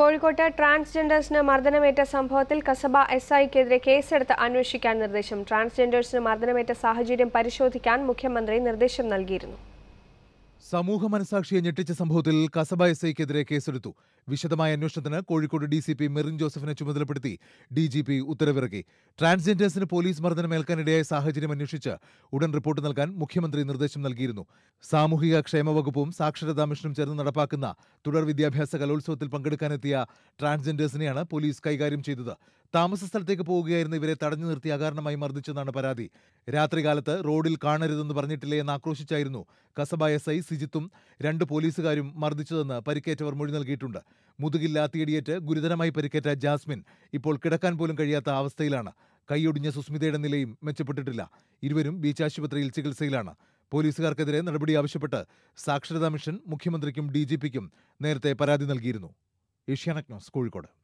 കോഴിക്കോട്ട് ട്രാൻസ്ജെൻഡേഴ്സിന് മർദ്ദനമേറ്റ സംഭവത്തിൽ കസബ എസ് ഐക്കെതിരെ കേസെടുത്ത് അന്വേഷിക്കാൻ നിർദ്ദേശം ട്രാൻസ്ജെൻഡേഴ്സിന് മർദ്ദനമേറ്റ സാഹചര്യം പരിശോധിക്കാൻ മുഖ്യമന്ത്രി നിർദ്ദേശം നൽകിയിരുന്നു സമൂഹ മനസാക്ഷിയെ ഞെട്ടിച്ച സംഭവത്തിൽ കസബ എസ് ഐക്കെതിരെ കേസെടുത്തു വിശദമായ അന്വേഷണത്തിന് Kozhikode D C P Merin ജോസഫിനെ ചുമതലപ്പെടുത്തി ഡി ജി പി ഉത്തരവിറക്കി ട്രാൻസ്ജെൻഡേഴ്സിന് പോലീസ് മർദ്ദനമേൽക്കാനിടയായ സാഹചര്യം അന്വേഷിച്ച് ഉടൻ റിപ്പോർട്ട് നൽകാൻ മുഖ്യമന്ത്രി നിർദ്ദേശം നൽകിയിരുന്നു സാമൂഹിക ക്ഷേമ വകുപ്പും സാക്ഷരതാ മിഷനും ചേർന്ന് നടപ്പാക്കുന്ന തുടർ വിദ്യാഭ്യാസ കലോത്സവത്തിൽ പങ്കെടുക്കാനെത്തിയ ട്രാൻസ്ജെൻഡേഴ്സിനെയാണ് പോലീസ് കൈകാര്യം ചെയ്തത് താമസ സ്ഥലത്തേക്ക് പോവുകയായിരുന്ന ഇവരെ തടഞ്ഞു നിർത്തി അകാരണമായി മർദ്ദിച്ചെന്നാണ് പരാതി രാത്രികാലത്ത് റോഡിൽ കാണരുതെന്ന് പറഞ്ഞിട്ടില്ലേ എന്ന് ആക്രോശിച്ചായിരുന്നു കസബ എസ് ഐ സിജിത്തും രണ്ട് പോലീസുകാരും മർദ്ദിച്ചതെന്ന് പരിക്കേറ്റവർ മൊഴി നൽകിയിട്ടുണ്ട് മുതുകിൽ ലാത്തിയടിയേറ്റ് ഗുരുതരമായി പരിക്കേറ്റ ജാസ്മിൻ ഇപ്പോൾ കിടക്കാൻ പോലും കഴിയാത്ത അവസ്ഥയിലാണ് കൈയൊടിഞ്ഞ സുസ്മിതയുടെ നിലയും മെച്ചപ്പെട്ടിട്ടില്ല ഇരുവരും ബീച്ച് ആശുപത്രിയിൽ ചികിത്സയിലാണ് പോലീസുകാർക്കെതിരെ നടപടി ആവശ്യപ്പെട്ട് സാക്ഷരതാ മിഷൻ മുഖ്യമന്ത്രിക്കും ഡി ജി പിക്കും നേരത്തെ പരാതി നൽകിയിരുന്നു ഏഷ്യാനെറ്റ് ന്യൂസ് കോഴിക്കോട്